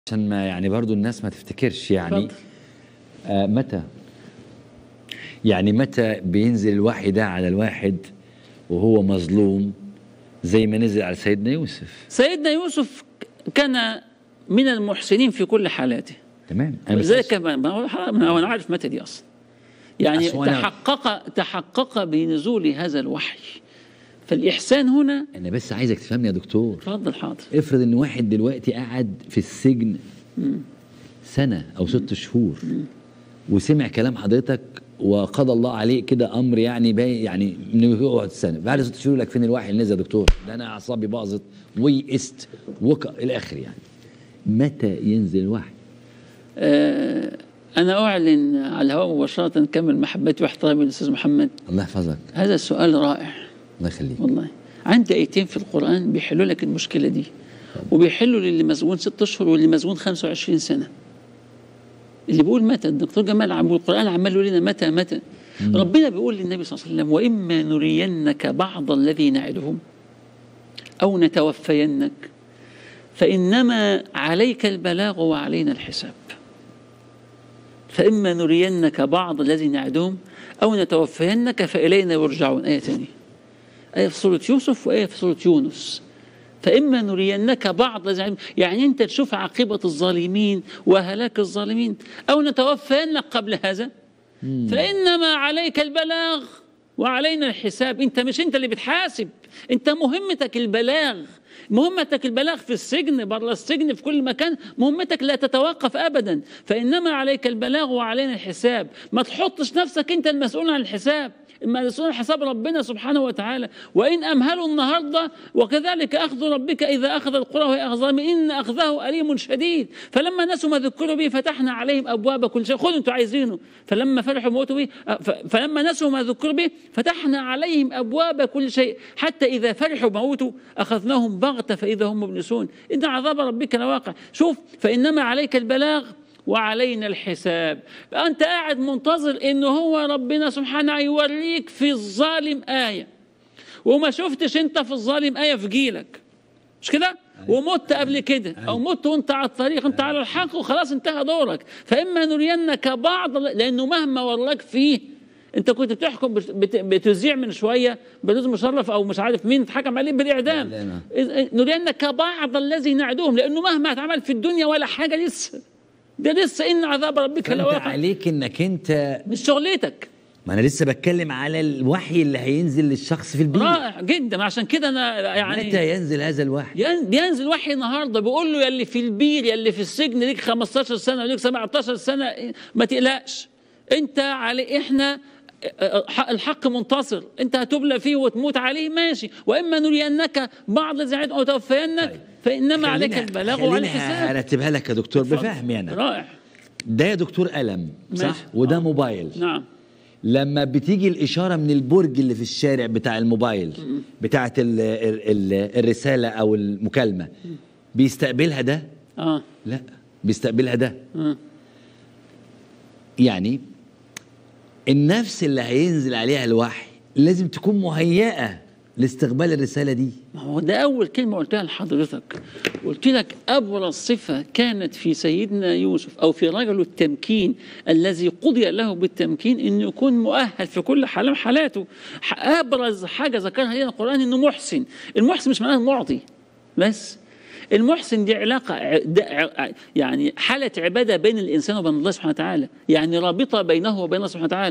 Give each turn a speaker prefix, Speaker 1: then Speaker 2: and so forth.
Speaker 1: عشان ما يعني برضو الناس ما تفتكرش يعني
Speaker 2: اتفضل.
Speaker 1: آه متى يعني متى بينزل الوحي ده على الواحد وهو مظلوم زي ما نزل على سيدنا يوسف
Speaker 2: سيدنا يوسف كان من المحسنين في كل حالاته
Speaker 1: تمام أنا مش
Speaker 2: ذلك ما ما هو حرام، ما هو انا عارف متى دي اصلا يعني
Speaker 1: أصل أنا-
Speaker 2: تحقق تحقق بنزول هذا الوحي فالاحسان هنا
Speaker 1: انا بس عايزك تفهمني يا دكتور
Speaker 2: اتفضل حاضر
Speaker 1: افرض ان واحد دلوقتي قعد في السجن سنه او ست شهور وسمع كلام حضرتك وقضى الله عليه كده امر يعني باين يعني انه يقعد سنه بعد ست شهور يقول لك فين الوحي اللي نزل يا دكتور ده انا اعصابي باظت ويئست وك الى اخره يعني متى ينزل الوحي
Speaker 2: آه انا اعلن على الهواء مباشره كامل محبتي واحترامي للاستاذ محمد
Speaker 1: الله يحفظك
Speaker 2: هذا السؤال رائع
Speaker 1: الله يخليك
Speaker 2: والله عندي ايتين في القران بيحلوا لك المشكله دي وبيحلوا للي مسجون ست اشهر واللي مسجون 25 سنه اللي بيقول متى الدكتور جمال عم القران عمال يقول لنا متى متى ربنا بيقول للنبي صلى الله عليه وسلم واما نرينك بعض الذي نعدهم او نتوفينك فانما عليك البلاغ وعلينا الحساب فاما نرينك بعض الذي نعدهم او نتوفينك فالينا يرجعون ايه ثانيه آية في سورة يوسف وآية في سورة يونس فإما نرينك بعض الذي علم- يعني أنت تشوف عاقبة الظالمين وهلاك الظالمين أو نتوفينك قبل هذا فإنما عليك البلاغ وعلينا الحساب أنت مش أنت اللي بتحاسب أنت مهمتك البلاغ مهمتك البلاغ في السجن بره السجن في كل مكان مهمتك لا تتوقف ابدا فانما عليك البلاغ وعلينا الحساب ما تحطش نفسك انت المسؤول عن الحساب المسؤول عن حساب ربنا سبحانه وتعالى وان امهلوا النهارده وكذلك اخذ ربك اذا اخذ القرى وهي اخظام ان اخذه اليم شديد فلما نسوا ما ذكروا به فتحنا عليهم ابواب كل شيء خذوا انتم عايزينه فلما فرحوا موتوا به ف- فلما نسوا ما ذكروا به فتحنا عليهم ابواب كل شيء حتى اذا فرحوا موتوا اخذناهم بغته فاذا هم مبلسون ان عذاب ربك لواقع شوف فانما عليك البلاغ وعلينا الحساب انت قاعد منتظر ان هو ربنا سبحانه يوريك في الظالم ايه وما شفتش انت في الظالم ايه في جيلك مش كده ومت قبل كده او مت وانت على الطريق انت على الحق وخلاص انتهى دورك فاما نرينك بعض لانه مهما وراك فيه انت كنت بتحكم بت- بت- بتذيع من شويه بدوز مشرف او مش عارف مين اتحكم عليه بالاعدام
Speaker 1: بالإعدام.
Speaker 2: إذ- نرينك بعض الذي نعدوهم لانه مهما اتعمل في الدنيا ولا حاجه لسه ده لسه ان عذاب ربك
Speaker 1: فانت
Speaker 2: لواقع
Speaker 1: عليك انك انت
Speaker 2: مش شغلتك
Speaker 1: ما انا لسه بتكلم على الوحي اللي هينزل للشخص في البيت
Speaker 2: رائع جدا عشان كده انا يعني
Speaker 1: متى ينزل هذا الوحي
Speaker 2: ين- بينزل وحي النهارده بيقول له يلي في البير يلي في السجن ليك 15 سنه وليك 17 سنه ما تقلقش انت علي احنا ح- الحق منتصر انت هتبلى فيه وتموت عليه ماشي واما نرينك بعض الذي عدت او توفينك
Speaker 1: طيب.
Speaker 2: فانما عليك
Speaker 1: خلينا-
Speaker 2: البلاغ وعلى
Speaker 1: خلينا
Speaker 2: الحساب
Speaker 1: ارتبها لك يا دكتور بفهمي انا
Speaker 2: رائع
Speaker 1: ده يا دكتور قلم صح
Speaker 2: ماشي.
Speaker 1: وده
Speaker 2: آه.
Speaker 1: موبايل
Speaker 2: نعم
Speaker 1: لما بتيجي الاشاره من البرج اللي في الشارع بتاع الموبايل بتاعه ال ال ال الرساله او المكالمه بيستقبلها ده
Speaker 2: اه
Speaker 1: لا بيستقبلها ده
Speaker 2: آه.
Speaker 1: يعني النفس اللي هينزل عليها الوحي لازم تكون مهيئه لاستقبال الرساله دي
Speaker 2: ما هو ده أول كلمة قلتها لحضرتك قلت لك أبرز صفة كانت في سيدنا يوسف أو في رجل التمكين الذي قضي له بالتمكين إنه يكون مؤهل في كل حال من حالاته ح- أبرز حاجة ذكرها لنا القرآن إنه محسن المحسن مش معناه معطي بس المحسن دي علاقة ع- ده ع- يعني حالة عبادة بين الإنسان وبين الله سبحانه وتعالى يعني رابطة بينه وبين الله سبحانه وتعالى